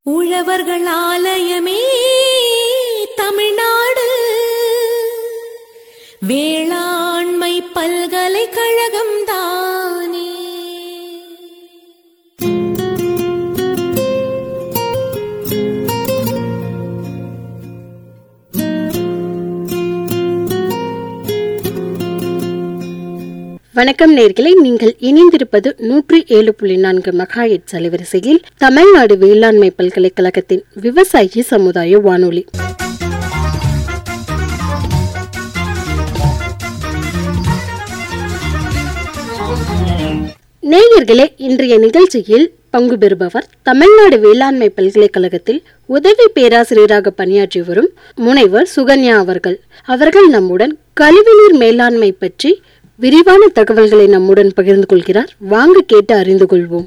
உழவர்கள் ஆலயமே தமிழ்நாடு வேளாண்மை பல்கலைக்கழகம் தானே வணக்கம் நேர்களே நீங்கள் இணைந்திருப்பது நூற்றி ஏழு புள்ளி நான்கு மெகாஹெட்ஸ் அலைவரிசையில் தமிழ்நாடு வேளாண்மை பல்கலைக்கழகத்தின் விவசாயி சமுதாய வானொலி நேயர்களே இன்றைய நிகழ்ச்சியில் பங்கு பெறுபவர் தமிழ்நாடு வேளாண்மை பல்கலைக்கழகத்தில் உதவி பேராசிரியராக பணியாற்றி வரும் முனைவர் சுகன்யா அவர்கள் அவர்கள் நம்முடன் கழிவுநீர் மேலாண்மை பற்றி விரிவான தகவல்களை நம்முடன் பகிர்ந்து கொள்கிறார் வாங்க கேட்டு அறிந்து கொள்வோம்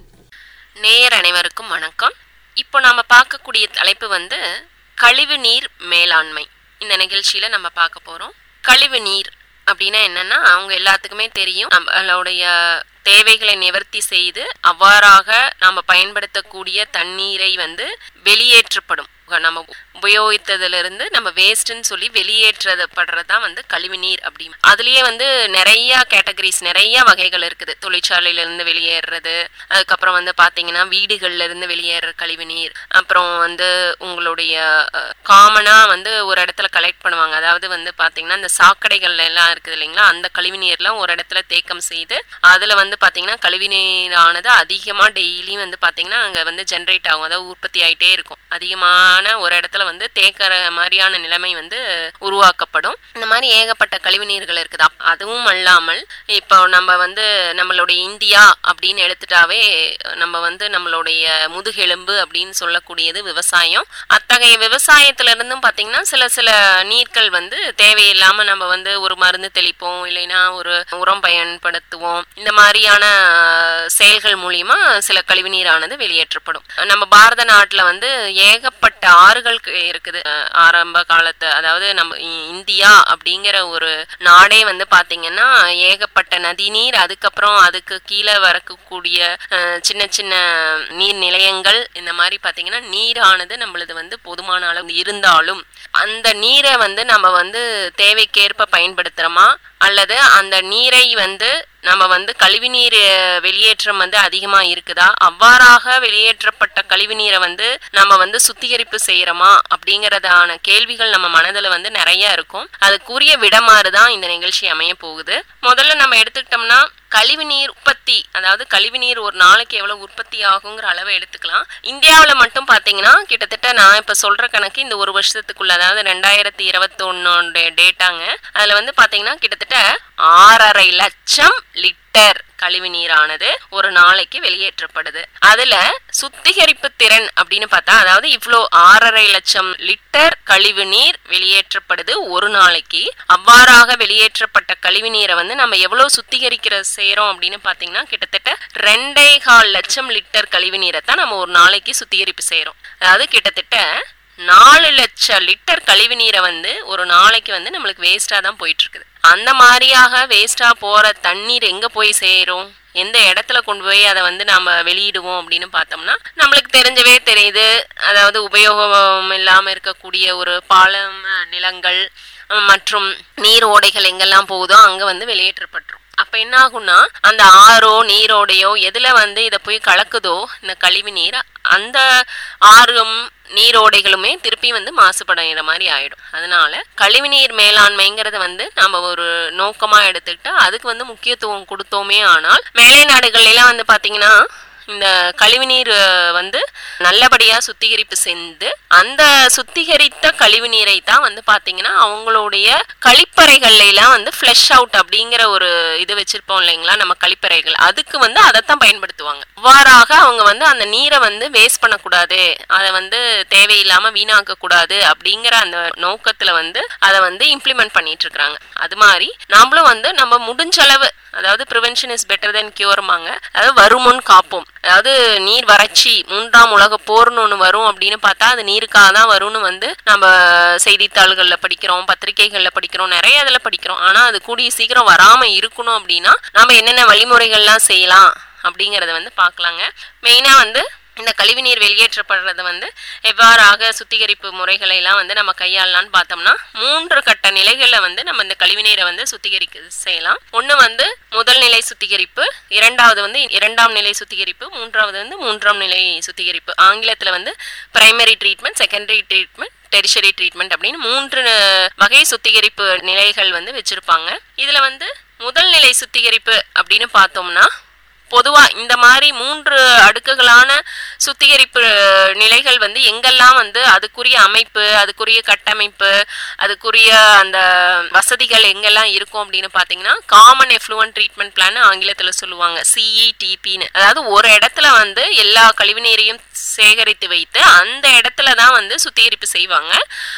நேயர் அனைவருக்கும் வணக்கம் இப்போ நாம பார்க்கக்கூடிய தலைப்பு வந்து கழிவு நீர் மேலாண்மை இந்த நிகழ்ச்சியில நம்ம பார்க்க போறோம் கழிவு நீர் அப்படின்னா என்னன்னா அவங்க எல்லாத்துக்குமே தெரியும் நம்மளுடைய தேவைகளை நிவர்த்தி செய்து அவ்வாறாக நாம பயன்படுத்தக்கூடிய தண்ணீரை வந்து வெளியேற்றப்படும் நம்ம உபயோகித்ததிலிருந்து நம்ம வேஸ்ட்னு சொல்லி வெளியேற்றப்படுறது தான் வந்து கழிவு நீர் அப்படி அதுலயே வந்து நிறைய கேட்டகரிஸ் நிறைய வகைகள் இருக்குது தொழிற்சாலையில இருந்து வெளியேறது அதுக்கப்புறம் வந்து பாத்தீங்கன்னா வீடுகள்ல இருந்து வெளியேற கழிவு நீர் அப்புறம் வந்து உங்களுடைய காமனா வந்து ஒரு இடத்துல கலெக்ட் பண்ணுவாங்க அதாவது வந்து பாத்தீங்கன்னா இந்த சாக்கடைகள்ல எல்லாம் இருக்குது இல்லைங்களா அந்த கழிவு நீர்லாம் ஒரு இடத்துல தேக்கம் செய்து அதுல வந்து பாத்தீங்கன்னா கழிவு நீரானது அதிகமா டெய்லி வந்து பாத்தீங்கன்னா அங்க வந்து ஜென்ரேட் ஆகும் அதாவது உற்பத்தி ஆயிட்டே இருக்கும் அதிகமான ஒரு இடத்துல வந்து தேக்கிற மாதிரியான நிலைமை வந்து உருவாக்கப்படும் இந்த மாதிரி ஏகப்பட்ட கழிவு நீர்கள் இருக்குது அதுவும் அல்லாமல் இப்போ நம்ம வந்து நம்மளுடைய இந்தியா அப்படின்னு எடுத்துட்டாவே நம்ம வந்து நம்மளுடைய முதுகெலும்பு அப்படின்னு சொல்லக்கூடியது விவசாயம் அத்தகைய விவசாயத்துல இருந்தும் பாத்தீங்கன்னா சில சில நீர்கள் வந்து தேவையில்லாம நம்ம வந்து ஒரு மருந்து தெளிப்போம் இல்லைன்னா ஒரு உரம் பயன்படுத்துவோம் இந்த மாதிரியான செயல்கள் மூலியமா சில கழிவு நீரானது வெளியேற்றப்படும் நம்ம பாரத நாட்டுல வந்து ஏகப்பட்ட ஆறுகள் இருக்குது ஆரம்ப காலத்து அதாவது நம்ம இந்தியா அப்படிங்கிற ஒரு நாடே வந்து பாத்தீங்கன்னா ஏகப்பட்ட நதிநீர் அதுக்கப்புறம் அதுக்கு கீழே வரக்கூடிய சின்ன சின்ன நீர் நிலையங்கள் இந்த மாதிரி பாத்தீங்கன்னா நீரானது நம்மளது வந்து போதுமான அளவு இருந்தாலும் அந்த நீரை வந்து நம்ம வந்து தேவைக்கேற்ப பயன்படுத்துறோமா அல்லது அந்த நீரை வந்து நம்ம வந்து கழிவு நீர் வெளியேற்றம் வந்து அதிகமா இருக்குதா அவ்வாறாக வெளியேற்றப்பட்ட கழிவு நீரை வந்து நம்ம வந்து சுத்திகரிப்பு செய்யறோமா அப்படிங்கறதான கேள்விகள் நம்ம மனதுல வந்து நிறைய இருக்கும் அதுக்குரிய விடமாறு தான் இந்த நிகழ்ச்சி அமைய போகுது முதல்ல நம்ம எடுத்துக்கிட்டோம்னா கழிவு நீர் உற்பத்தி அதாவது கழிவு நீர் ஒரு நாளைக்கு எவ்வளவு உற்பத்தி ஆகுங்கிற அளவை எடுத்துக்கலாம் இந்தியாவில் மட்டும் பார்த்தீங்கன்னா கிட்டத்தட்ட நான் இப்போ சொல்ற கணக்கு இந்த ஒரு வருஷத்துக்குள்ள அதாவது ரெண்டாயிரத்தி இருபத்தி ஒன்னோட டேட்டாங்க அதில் வந்து பார்த்தீங்கன்னா கிட்டத்தட்ட ஆறரை லட்சம் லிட்டர் கழிவு நீரானது ஒரு நாளைக்கு வெளியேற்றப்படுது அதுல சுத்திகரிப்பு திறன் அப்படின்னு பார்த்தா அதாவது இவ்வளோ ஆறரை லட்சம் லிட்டர் கழிவு நீர் வெளியேற்றப்படுது ஒரு நாளைக்கு அவ்வாறாக வெளியேற்றப்பட்ட கழிவு நீரை வந்து நம்ம எவ்வளவு சுத்திகரிக்கிற செய்யறோம் அப்படின்னு பாத்தீங்கன்னா கிட்டத்தட்ட ரெண்டே கால் லட்சம் லிட்டர் கழிவு நீரை தான் நம்ம ஒரு நாளைக்கு சுத்திகரிப்பு செய்யறோம் அதாவது கிட்டத்தட்ட நாலு லட்சம் லிட்டர் கழிவு நீரை வந்து ஒரு நாளைக்கு வந்து நம்மளுக்கு வேஸ்டா தான் போயிட்டு இருக்குது அந்த மாதிரியாக வேஸ்டா போற தண்ணீர் எங்க போய் சேரும் எந்த இடத்துல கொண்டு போய் அதை வந்து நாம வெளியிடுவோம் அப்படின்னு பார்த்தோம்னா நம்மளுக்கு தெரிஞ்சவே தெரியுது அதாவது உபயோகம் இல்லாம இருக்கக்கூடிய ஒரு பாலம் நிலங்கள் மற்றும் நீர் ஓடைகள் எங்கெல்லாம் போகுதோ அங்க வந்து வெளியேற்றப்பட்டுரும் அப்ப என்ன ஆகும்னா அந்த ஆறோ நீரோடையோ எதுல வந்து இதை போய் கலக்குதோ இந்த கழிவு நீர் அந்த ஆறும் நீரோடைகளுமே திருப்பி வந்து மாசுபடுகிற மாதிரி ஆயிடும் அதனால கழிவுநீர் மேலாண்மைங்கிறத வந்து நம்ம ஒரு நோக்கமா எடுத்துக்கிட்டு அதுக்கு வந்து முக்கியத்துவம் கொடுத்தோமே ஆனால் மேலை நாடுகள்ல எல்லாம் வந்து பாத்தீங்கன்னா இந்த கழிவுநீர் வந்து நல்லபடியா சுத்திகரிப்பு செஞ்சு அந்த சுத்திகரித்த கழிவு நீரை தான் வந்து பாத்தீங்கன்னா அவங்களுடைய கழிப்பறைகள்ல எல்லாம் வந்து ஃபிளஷ் அவுட் அப்படிங்கிற ஒரு இது வச்சிருப்போம் இல்லைங்களா நம்ம கழிப்பறைகள் அதுக்கு வந்து அதைத்தான் பயன்படுத்துவாங்க இவ்வாறாக அவங்க வந்து அந்த நீரை வந்து வேஸ்ட் பண்ணக்கூடாது அதை வந்து தேவையில்லாம வீணாக்க கூடாது அப்படிங்கிற அந்த நோக்கத்துல வந்து அதை வந்து இம்ப்ளிமெண்ட் பண்ணிட்டு இருக்கிறாங்க அது மாதிரி நாமளும் வந்து நம்ம முடிஞ்ச அளவு அதாவது ப்ரிவென்ஷன் இஸ் பெட்டர் தென் கியூர்மாங்க அதாவது வருமுன் காப்போம் அதாவது நீர் வறட்சி மூன்றாம் உலக போர்னு ஒன்று வரும் அப்படின்னு பார்த்தா அது நீருக்காக தான் வரும்னு வந்து நம்ம செய்தித்தாள்களில் படிக்கிறோம் பத்திரிகைகளில் படிக்கிறோம் நிறைய இதில் படிக்கிறோம் ஆனால் அது கூடிய சீக்கிரம் வராமல் இருக்கணும் அப்படின்னா நம்ம என்னென்ன வழிமுறைகள்லாம் செய்யலாம் அப்படிங்கிறத வந்து பார்க்கலாங்க மெயினாக வந்து இந்த கழிவுநீர் வெளியேற்றப்படுறது வந்து எவ்வாறாக சுத்திகரிப்பு முறைகளை எல்லாம் வந்து நம்ம கையாளலாம்னு பார்த்தோம்னா மூன்று கட்ட நிலைகளில் வந்து நம்ம இந்த கழிவுநீரை வந்து சுத்திகரிக்க செய்யலாம் ஒன்று வந்து முதல் நிலை சுத்திகரிப்பு இரண்டாவது வந்து இரண்டாம் நிலை சுத்திகரிப்பு மூன்றாவது வந்து மூன்றாம் நிலை சுத்திகரிப்பு ஆங்கிலத்தில் வந்து primary treatment secondary treatment tertiary treatment அப்படின்னு மூன்று வகை சுத்திகரிப்பு நிலைகள் வந்து வச்சிருப்பாங்க இதுல வந்து முதல் நிலை சுத்திகரிப்பு அப்படின்னு பார்த்தோம்னா பொதுவா இந்த மாதிரி மூன்று அடுக்குகளான சுத்திகரிப்பு நிலைகள் வந்து எங்கெல்லாம் வந்து அதுக்குரிய அமைப்பு அதுக்குரிய கட்டமைப்பு அதுக்குரிய அந்த வசதிகள் எங்கெல்லாம் இருக்கும் அப்படின்னு பார்த்தீங்கன்னா காமன் எஃப்ளூவன் ட்ரீட்மெண்ட் பிளான் ஆங்கிலத்தில் சொல்லுவாங்க சிஇடிபின்னு அதாவது ஒரு இடத்துல வந்து எல்லா கழிவுநீரையும் சேகரித்து வைத்து அந்த இடத்துல தான் வந்து சுத்திகரிப்பு செய்வாங்க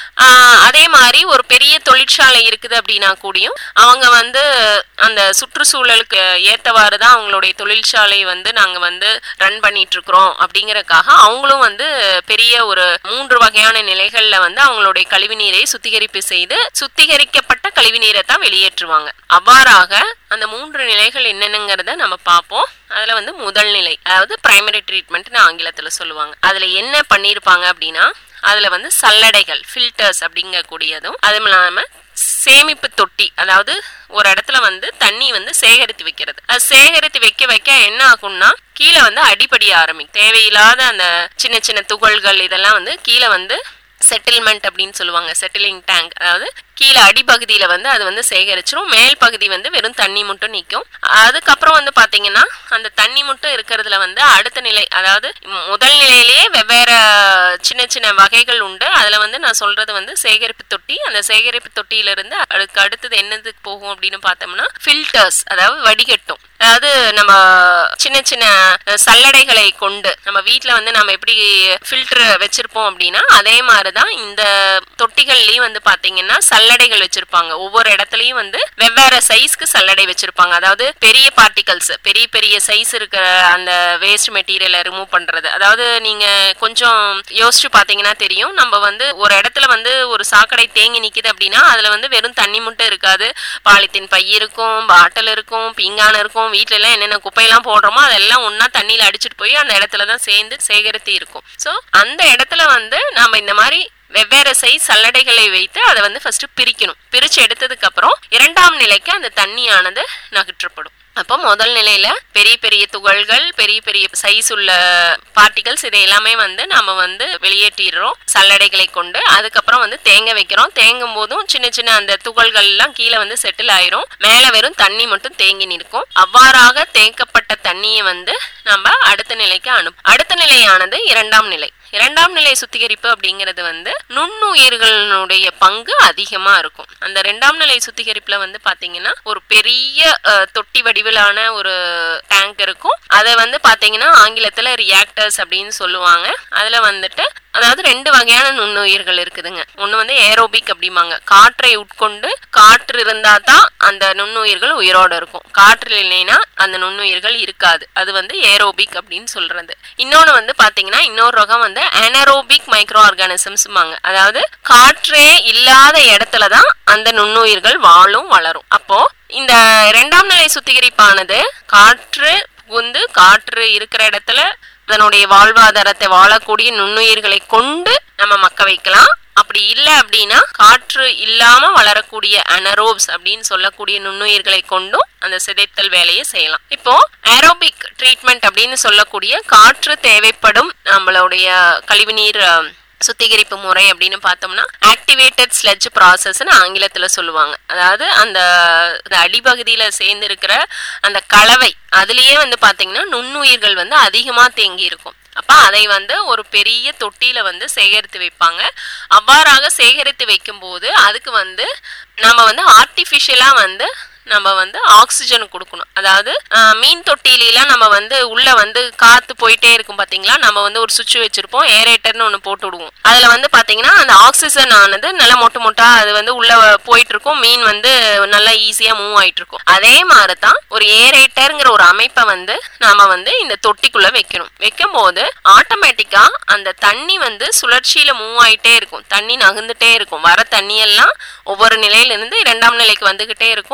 ஆஹ் அதே மாதிரி ஒரு பெரிய தொழிற்சாலை இருக்குது அப்படின்னா கூடயும் அவங்க வந்து அந்த சுற்றுச்சூழலுக்கு ஏத்தவாறு தான் அவங்களுடைய தொழிற்சாலை வந்து நாங்க வந்து ரன் பண்ணிட்டு இருக்கிறோம் அப்படிங்கறக்காக அவங்களும் வந்து பெரிய ஒரு மூன்று வகையான நிலைகள்ல வந்து அவங்களுடைய கழிவுநீரை சுத்திகரிப்பு செய்து சுத்திகரிக்கப்பட்ட கழிவுநீரை தான் வெளியேற்றுவாங்க அவ்வாறாக அந்த மூன்று நிலைகள் என்னென்னங்கிறத நம்ம பார்ப்போம் அதுல வந்து முதல் நிலை அதாவது பிரைமரி ட்ரீட்மெண்ட்னு ஆங்கிலத்துல சொல்லுவாங்க அதுல என்ன பண்ணியிருப்பாங்க அப்படின்னா அதுல வந்து சல்லடைகள் ஃபில்டர்ஸ் அப்படிங்கக்கூடியதும் அதுவும் இல்லாம சேமிப்பு தொட்டி அதாவது ஒரு இடத்துல வந்து தண்ணி வந்து சேகரித்து வைக்கிறது அது சேகரித்து வைக்க வைக்க என்ன ஆகும்னா கீழே வந்து அடிப்படிய ஆரம்பிக்கும் தேவையில்லாத அந்த சின்ன சின்ன துகள்கள் இதெல்லாம் வந்து கீழே வந்து செட்டில்மெண்ட் அப்படின்னு சொல்லுவாங்க செட்டிலிங் டேங்க் அதாவது கீழே அடிப்பகுதியில வந்து அது வந்து சேகரிச்சிரும் மேல் பகுதி வந்து வெறும் தண்ணி மட்டும் நிற்கும் அதுக்கப்புறம் வந்து பாத்தீங்கன்னா அந்த தண்ணி மட்டும் இருக்கிறதுல வந்து அடுத்த நிலை அதாவது முதல் நிலையிலேயே வெவ்வேறு சின்ன சின்ன வகைகள் உண்டு அதுல வந்து நான் சொல்றது வந்து சேகரிப்பு தொட்டி அந்த சேகரிப்பு தொட்டியில இருந்து அதுக்கு அடுத்தது என்னதுக்கு போகும் அப்படின்னு பார்த்தோம்னா ஃபில்டர்ஸ் அதாவது வடிகட்டும் அதாவது நம்ம சின்ன சின்ன சல்லடைகளை கொண்டு நம்ம வீட்ல வந்து நம்ம எப்படி ஃபில்டர் வச்சிருப்போம் அப்படின்னா அதே மாதிரிதான் இந்த தொட்டிகள்லயும் வந்து பாத்தீங்கன்னா சல்லடைகள் வச்சிருப்பாங்க ஒவ்வொரு இடத்துலயும் வந்து வெவ்வேறு சைஸ்க்கு சல்லடை வச்சிருப்பாங்க அதாவது பெரிய பார்ட்டிகல்ஸ் பெரிய பெரிய சைஸ் இருக்கிற அந்த வேஸ்ட் மெட்டீரியலை ரிமூவ் பண்றது அதாவது நீங்க கொஞ்சம் யோசிச்சு பாத்தீங்கன்னா தெரியும் நம்ம வந்து ஒரு இடத்துல வந்து ஒரு சாக்கடை தேங்கி நிக்குது அப்படின்னா அதுல வந்து வெறும் தண்ணி மட்டும் இருக்காது பாலித்தீன் பை இருக்கும் பாட்டில் இருக்கும் பீங்கான் இருக்கும் வீட்ல எல்லாம் என்னென்ன குப்பையெல்லாம் போடுறோமோ அதெல்லாம் ஒண்ணா தண்ணியில அடிச்சிட்டு போய் அந்த இடத்துல தான் சேர்ந்து சேகரித்து இருக்கும் சோ அந்த இடத்துல வந்து நாம இந்த மாதிரி வெவ்வேறு சைஸ் சல்லடைகளை வைத்து அதை வந்து ஃபர்ஸ்ட் பிரிக்கணும் பிரிச்சு எடுத்ததுக்கு அப்புறம் இரண்டாம் நிலைக்கு அந்த தண்ணியானது நகற்றப்படும் அப்போ முதல் நிலையில பெரிய பெரிய துகள்கள் பெரிய பெரிய சைஸ் உள்ள பார்ட்டிகல்ஸ் இதை எல்லாமே வந்து நம்ம வந்து வெளியேற்றிடுறோம் சல்லடைகளை கொண்டு அதுக்கப்புறம் வந்து தேங்க வைக்கிறோம் தேங்கும் போதும் சின்ன சின்ன அந்த துகள்கள் எல்லாம் கீழே வந்து செட்டில் ஆயிரும் மேல வெறும் தண்ணி மட்டும் தேங்கி நிற்கும் அவ்வாறாக தேக்கப்பட்ட தண்ணியை வந்து நம்ம அடுத்த நிலைக்கு அனுப்பு அடுத்த நிலையானது இரண்டாம் நிலை இரண்டாம் நிலை சுத்திகரிப்பு அப்படிங்கிறது வந்து நுண்ணுயிர்களுடைய பங்கு அதிகமா இருக்கும் அந்த இரண்டாம் நிலை சுத்திகரிப்புல வந்து பாத்தீங்கன்னா ஒரு பெரிய அஹ், தொட்டி வடிவிலான ஒரு டேங்க் இருக்கும் அதை வந்து பாத்தீங்கன்னா ஆங்கிலத்துல ரியாக்டர்ஸ் அப்படின்னு சொல்லுவாங்க அதுல வந்துட்டு அதாவது ரெண்டு வகையான நுண்ணுயிர்கள் இருக்குதுங்க ஒண்ணு வந்து ஏரோபிக் அப்படிம்பாங்க காற்றை உட்கொண்டு காற்று இருந்தா தான் அந்த நுண்ணுயிர்கள் உயிரோட இருக்கும் காற்று இல்லைன்னா அந்த நுண்ணுயிர்கள் இருக்காது அது வந்து ஏரோபிக் அப்படின்னு சொல்றது இன்னொன்னு வந்து பாத்தீங்கன்னா இன்னொரு ரகம் வந்து அனரோபிக் மைக்ரோ ஆர்கானிசம்ஸ்பாங்க அதாவது காற்றே இல்லாத இடத்துல தான் அந்த நுண்ணுயிர்கள் வாழும் வளரும் அப்போ இந்த இரண்டாம் நிலை சுத்திகரிப்பானது காற்று புகுந்து காற்று இருக்கிற இடத்துல அதனுடைய வாழ்வாதாரத்தை வாழக்கூடிய நுண்ணுயிர்களை கொண்டு நம்ம மக்க வைக்கலாம் அப்படி இல்லை அப்படின்னா காற்று இல்லாம வளரக்கூடிய அனரோப்ஸ் அப்படின்னு சொல்லக்கூடிய நுண்ணுயிர்களை கொண்டும் அந்த சிதைத்தல் வேலையை செய்யலாம் இப்போ ஏரோபிக் ட்ரீட்மெண்ட் அப்படின்னு சொல்லக்கூடிய காற்று தேவைப்படும் நம்மளுடைய கழிவுநீர் அஹ், சுத்திகரிப்பு முறை அப்படின்னு பார்த்தோம்னா ஆக்டிவேட்டட் ஸ்லெட்ஜ் ப்ராசஸ்னு ஆங்கிலத்தில் சொல்லுவாங்க அதாவது அந்த அந்த அடிப்பகுதியில் சேர்ந்து இருக்கிற அந்த கலவை அதுலேயே வந்து பார்த்தீங்கன்னா நுண்ணுயிர்கள் வந்து அதிகமாக தேங்கி இருக்கும் அப்ப அதை வந்து ஒரு பெரிய தொட்டியில வந்து சேகரித்து வைப்பாங்க அவ்வாறாக சேகரித்து வைக்கும்போது அதுக்கு வந்து நம்ம வந்து ஆர்டிஃபிஷியலா வந்து நம்ம வந்து ஆக்சிஜன் கொடுக்கணும் அதாவது ஆஹ், மீன் தொட்டிலாம் நம்ம வந்து உள்ள வந்து காத்து போயிட்டே இருக்கும் பாத்தீங்களா நம்ம வந்து ஒரு சுவிட்ச் வச்சிருப்போம் ஏரேட்டர்னு ஒன்று போட்டு விடுவோம் அதுல வந்து பாத்தீங்கன்னா அந்த ஆக்சிஜன் ஆனது நல்லா மொட்டை மொட்டா அது வந்து உள்ள போயிட்டு இருக்கும் மீன் வந்து நல்லா ஈஸியா மூவ் ஆயிட்டு இருக்கும் அதே மாதிரி தான் ஒரு ஏரேட்டர்ங்கிற ஒரு அமைப்பை வந்து நாம வந்து இந்த தொட்டிக்குள்ள வைக்கணும் வைக்கும் போது ஆட்டோமேட்டிக்கா அந்த தண்ணி வந்து சுழற்சியில மூவ் ஆயிட்டே இருக்கும் தண்ணி நகர்ந்துட்டே இருக்கும் வர தண்ணி எல்லாம் ஒவ்வொரு நிலையில இருந்து இரண்டாம் நிலைக்கு வந்துகிட்டே இருக்கும் இரண்டாம்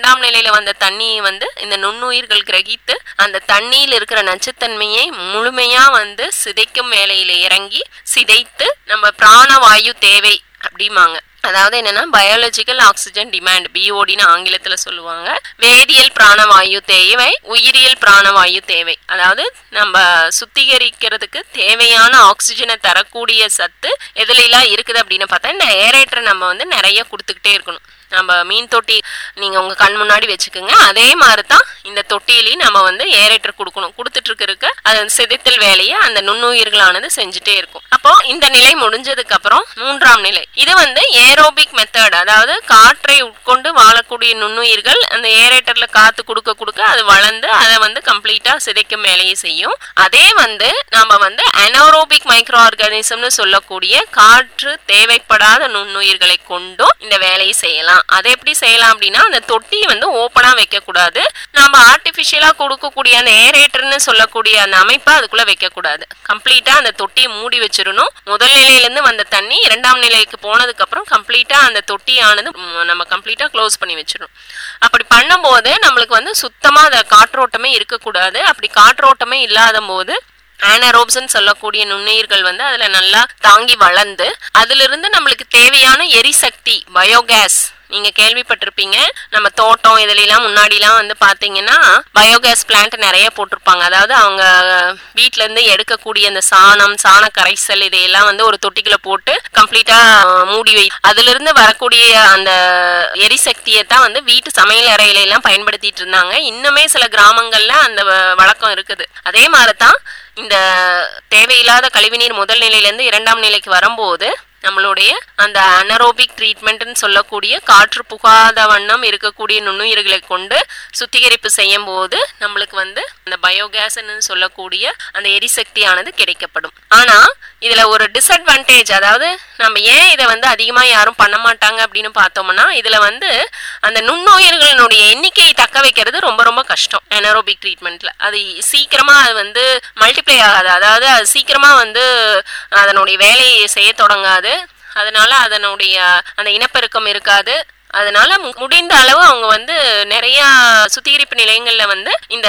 இரண்டாம் நிலையில வந்த தண்ணியை வந்து இந்த நுண்ணுயிர்கள் கிரகித்து அந்த தண்ணியில் இருக்கிற நச்சுத்தன்மையை முழுமையா வந்து சிதைக்கும் வேலையில இறங்கி சிதைத்து நம்ம பிராணவாயு தேவை அப்படிம்பாங்க அதாவது என்னன்னா பயாலஜிக்கல் ஆக்சிஜன் டிமாண்ட் பிஓடின்னு ஆங்கிலத்துல சொல்லுவாங்க வேதியியல் பிராணவாயு தேவை உயிரியல் பிராணவாயு தேவை அதாவது நம்ம சுத்திகரிக்கிறதுக்கு தேவையான ஆக்சிஜனை தரக்கூடிய சத்து எதுலாம் இருக்குது அப்படின்னு பார்த்தா இந்த ஏரேட்டரை நம்ம வந்து நிறைய கொடுத்துக்கிட்டே இருக்கணும் நம்ம மீன் தொட்டி நீங்க உங்க கண் முன்னாடி வச்சுக்கோங்க அதே மாதிரி தான் இந்த தொட்டிலையும் நம்ம வந்து ஏரேட்டர் கொடுக்கணும் கொடுத்துட்டு இருக்க இருக்க அது சிதைத்தல் வேலையை அந்த நுண்ணுயிர்களானது செஞ்சுட்டே இருக்கும் அப்போ இந்த நிலை முடிஞ்சதுக்கு அப்புறம் மூன்றாம் நிலை இது வந்து ஏரோபிக் மெத்தட் அதாவது காற்றை உட்கொண்டு வாழக்கூடிய நுண்ணுயிர்கள் அந்த ஏரேட்டர்ல காத்து கொடுக்க கொடுக்க அது வளர்ந்து அதை வந்து கம்ப்ளீட்டா சிதைக்கும் வேலையை செய்யும் அதே வந்து நாம வந்து அனோரோபிக் மைக்ரோ ஆர்கானிசம்னு சொல்லக்கூடிய காற்று தேவைப்படாத நுண்ணுயிர்களை கொண்டும் இந்த வேலையை செய்யலாம் அதை எப்படி செய்யலாம் அப்படின்னா அந்த தொட்டியை வந்து ஓப்பனா வைக்க கூடாது நம்ம ஆர்டிபிஷியலா கொடுக்கக்கூடிய அந்த ஏரேட்டர்னு சொல்லக்கூடிய அந்த அமைப்பை அதுக்குள்ள வைக்க கூடாது கம்ப்ளீட்டா அந்த தொட்டியை மூடி வச்சிடணும் முதல் நிலையில இருந்து வந்த தண்ணி இரண்டாம் நிலைக்கு போனதுக்கு அப்புறம் கம்ப்ளீட்டா அந்த தொட்டியானது ம், நம்ம கம்ப்ளீட்டா க்ளோஸ் பண்ணி வச்சிடணும் அப்படி பண்ணும்போது நம்மளுக்கு வந்து சுத்தமா அந்த காற்றோட்டமே இருக்கக்கூடாது அப்படி காற்றோட்டமே இல்லாத போது ஆனரோப்ஸ்ன்னு சொல்லக்கூடிய நுண்ணுயிர்கள் வந்து அதுல நல்லா தாங்கி வளர்ந்து அதுல இருந்து நம்மளுக்கு தேவையான எரிசக்தி பயோகேஸ் நீங்க கேள்விப்பட்டிருப்பீங்க நம்ம தோட்டம் இதுலாம் முன்னாடிலாம் வந்து பாத்தீங்கன்னா பயோகேஸ் பிளான்ட் நிறைய போட்டிருப்பாங்க அதாவது அவங்க வீட்ல இருந்து எடுக்கக்கூடிய அந்த சாணம் சாண கரைசல் இதையெல்லாம் வந்து ஒரு தொட்டிக்குள்ள போட்டு கம்ப்ளீட்டா மூடி வை அதுல இருந்து வரக்கூடிய அந்த எரிசக்தியை தான் வந்து வீட்டு சமையல் அறையில எல்லாம் பயன்படுத்திட்டு இருந்தாங்க இன்னுமே சில கிராமங்கள்ல அந்த வ- வழக்கம் இருக்குது அதே மாதிரி தான் இந்த தேவையில்லாத கழிவுநீர் முதல் நிலையிலேருந்து இரண்டாம் நிலைக்கு வரும்போது நம்மளுடைய அந்த அனரோபிக் ட்ரீட்மெண்ட்னு சொல்லக்கூடிய காற்று புகாத வண்ணம் இருக்கக்கூடிய நுண்ணுயிர்களை கொண்டு சுத்திகரிப்பு செய்யும் போது நம்மளுக்கு வந்து அந்த பயோகேஸ்ன்னு சொல்லக்கூடிய அந்த எரிசக்தியானது கிடைக்கப்படும் ஆனா இதுல ஒரு டிஸ்அட்வான்டேஜ் அதாவது நம்ம ஏன் இதை வந்து அதிகமா யாரும் பண்ண மாட்டாங்க அப்படின்னு பார்த்தோம்னா இதுல வந்து அந்த நுண்ணுயிர்களினுடைய எண்ணிக்கையை தக்க வைக்கிறது ரொம்ப ரொம்ப கஷ்டம் அனரோபிக் ட்ரீட்மெண்ட்ல அது சீக்கிரமா அது வந்து மல்டிப்ளை ஆகாது அதாவது அது சீக்கிரமா வந்து அதனுடைய வேலையை செய்ய தொடங்காது அதனால அதனுடைய அந்த இனப்பெருக்கம் இருக்காது அதனால மு- முடிந்த அளவு அவங்க வந்து நிறைய சுத்திகரிப்பு நிலையங்கள்ல வந்து இந்த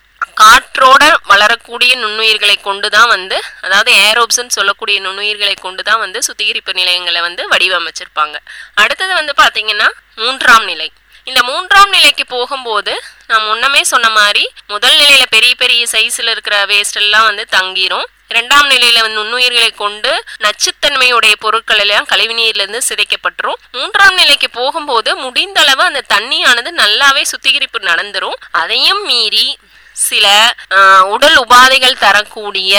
காற்றோட வளரக்கூடிய நுண்ணுயிர்களை கொண்டு தான் வந்து அதாவது ஏரோப்ஸ்ன்னு சொல்லக்கூடிய நுண்ணுயிர்களை கொண்டு தான் வந்து சுத்திகரிப்பு நிலையங்களை வந்து வடிவமைச்சிருப்பாங்க அடுத்தது வந்து பாத்தீங்கன்னா மூன்றாம் நிலை இந்த மூன்றாம் நிலைக்கு போகும்போது நான் முன்னமே சொன்ன மாதிரி முதல் நிலையில பெரிய பெரிய சைஸ்ல இருக்கிற வேஸ்ட் எல்லாம் வந்து தங்கிரும் இரண்டாம் நிலையில வந்து நுண்ணுயிர்களை கொண்டு நச்சுத்தன்மையுடைய பொருட்கள் எல்லாம் கழிவுநீர்ல இருந்து சிதைக்கப்பட்டுரும் மூன்றாம் நிலைக்கு போகும்போது முடிந்த அளவு அந்த தண்ணியானது நல்லாவே சுத்திகரிப்பு நடந்துரும் அதையும் மீறி சில ஆஹ், உடல் உபாதைகள் தரக்கூடிய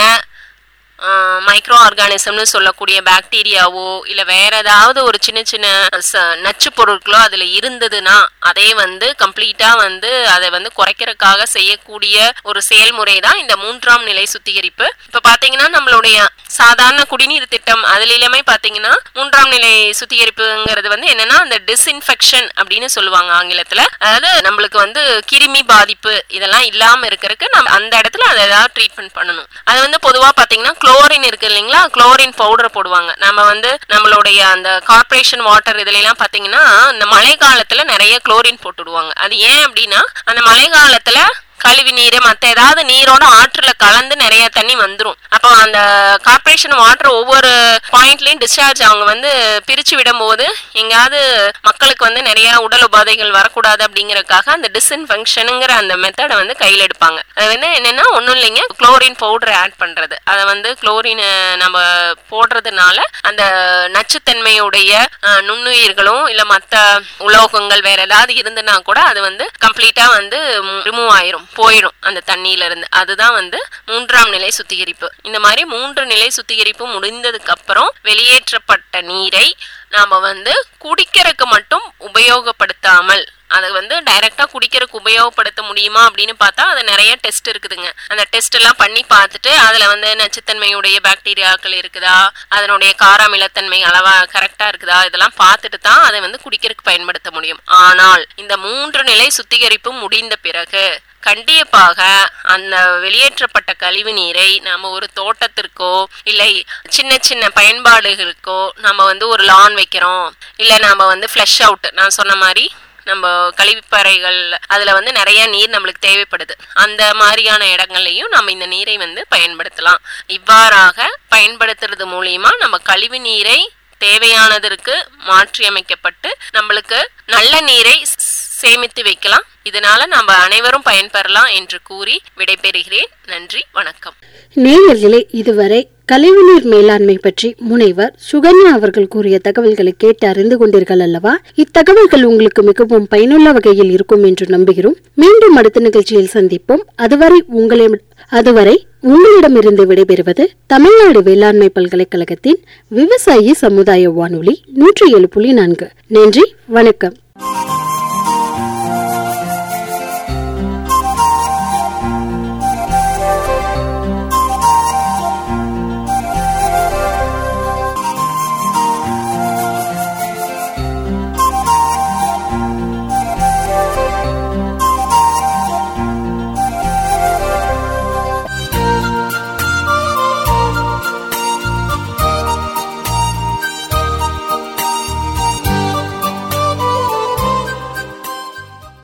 மைக்ரோ ஆர்கானிசம்னு சொல்லக்கூடிய பாக்டீரியாவோ இல்ல வேற ஏதாவது ஒரு சின்ன சின்ன ச- நச்சு பொருட்களோ அதுல இருந்ததுன்னா அதை வந்து கம்ப்ளீட்டா வந்து அதை வந்து குறைக்கிறதுக்காக செய்யக்கூடிய ஒரு செயல்முறை தான் இந்த மூன்றாம் நிலை சுத்திகரிப்பு இப்ப பாத்தீங்கன்னா நம்மளுடைய சாதாரண குடிநீர் திட்டம் அதுலயுமே பாத்தீங்கன்னா மூன்றாம் நிலை சுத்திகரிப்புங்கிறது வந்து என்னன்னா அந்த டிஸ்இன்ஃபெக்ஷன் அப்படின்னு சொல்லுவாங்க ஆங்கிலத்துல அதாவது நம்மளுக்கு வந்து கிருமி பாதிப்பு இதெல்லாம் இல்லாம இருக்கிறதுக்கு நம்ம அந்த இடத்துல அதை ஏதாவது ட்ரீட்மெண்ட் பண்ணணும் அது வந்து பொதுவா பாத்தீங்கன்னா குளோரின் இருக்கு இல்லைங்களா குளோரின் பவுடர் போடுவாங்க நம்ம வந்து நம்மளுடைய அந்த கார்ப்பரேஷன் வாட்டர் இதுல எல்லாம் பாத்தீங்கன்னா இந்த மழை காலத்துல நிறைய குளோரின் போட்டுடுவாங்க அது ஏன் அப்படின்னா அந்த மழை காலத்துல கழிவு நீர் மத்த ஏதாவது நீரோட ஆற்றுல கலந்து நிறைய தண்ணி வந்துரும் அப்போ அந்த கார்ப்பரேஷன் வாட்டர் ஒவ்வொரு பாயிண்ட்லயும் டிஸ்சார்ஜ் அவங்க வந்து பிரிச்சு விடும்போது எங்கேயாவது மக்களுக்கு வந்து நிறைய உடல் உபாதைகள் வரக்கூடாது அப்படிங்கறதுக்காக அந்த டிஸ்இன்ஃபெக்ஷனுங்கிற அந்த மெத்தடை வந்து கையில் எடுப்பாங்க அது வந்து என்னன்னா ஒன்றும் இல்லைங்க குளோரின் பவுடர் ஆட் பண்றது அதை வந்து குளோரின் நம்ம போடுறதுனால அந்த நச்சுத்தன்மையுடைய அஹ், நுண்ணுயிர்களும் இல்ல மத்த உலோகங்கள் வேற ஏதாவது இருந்துன்னா கூட அது வந்து கம்ப்ளீட்டா வந்து ரிமூவ் ஆயிரும் போயிடும் அந்த தண்ணியில இருந்து அதுதான் வந்து மூன்றாம் நிலை சுத்திகரிப்பு இந்த மாதிரி மூன்று நிலை சுத்திகரிப்பு முடிந்ததுக்கு அப்புறம் வெளியேற்றப்பட்ட நீரை நாம வந்து குடிக்கிறதுக்கு மட்டும் உபயோகப்படுத்தாமல் அதை வந்து டைரக்டா குடிக்கிறதுக்கு உபயோகப்படுத்த முடியுமா அப்படின்னு பார்த்தா அது நிறைய டெஸ்ட் இருக்குதுங்க அந்த டெஸ்ட் எல்லாம் பண்ணி பார்த்துட்டு அதுல வந்து நச்சுத்தன்மையுடைய பாக்டீரியாக்கள் இருக்குதா அதனுடைய காராமிலத்தன்மை அளவா கரெக்டா இருக்குதா இதெல்லாம் பார்த்துட்டு தான் அதை வந்து குடிக்கிறதுக்கு பயன்படுத்த முடியும் ஆனால் இந்த மூன்று நிலை சுத்திகரிப்பு முடிந்த பிறகு கண்டிப்பாக அந்த வெளியேற்றப்பட்ட கழிவு நீரை நம்ம ஒரு தோட்டத்திற்கோ இல்லை சின்ன சின்ன பயன்பாடுகளுக்கோ நம்ம வந்து ஒரு லான் வைக்கிறோம் இல்லை நாம வந்து ஃப்ளஷ் அவுட் நான் சொன்ன மாதிரி நம்ம கழிப்பறைகள் அதுல வந்து நிறைய நீர் நம்மளுக்கு தேவைப்படுது அந்த மாதிரியான இடங்கள்லயும் நம்ம இந்த நீரை வந்து பயன்படுத்தலாம் இவ்வாறாக பயன்படுத்துறது மூலியமா நம்ம கழிவு நீரை தேவையானதற்கு மாற்றியமைக்கப்பட்டு நம்மளுக்கு நல்ல நீரை ஸ்- சேமித்து வைக்கலாம் இதனால நம்ம அனைவரும் பயன்பெறலாம் என்று கூறி விடைபெறுகிறேன் நன்றி வணக்கம் நேயர்களே இதுவரை கழிவுநீர் மேலாண்மை பற்றி முனைவர் சுகன்யா அவர்கள் கூறிய தகவல்களை கேட்டு அறிந்து கொண்டீர்கள் அல்லவா இத்தகவல்கள் உங்களுக்கு மிகவும் பயனுள்ள வகையில் இருக்கும் என்று நம்புகிறோம் மீண்டும் அடுத்த நிகழ்ச்சியில் சந்திப்போம் அதுவரை உங்களை அதுவரை உங்களிடமிருந்து விடைபெறுவது தமிழ்நாடு வேளாண்மை பல்கலைக்கழகத்தின் விவசாயி சமுதாய வானொலி நூற்றி ஏழு புள்ளி நான்கு நன்றி வணக்கம்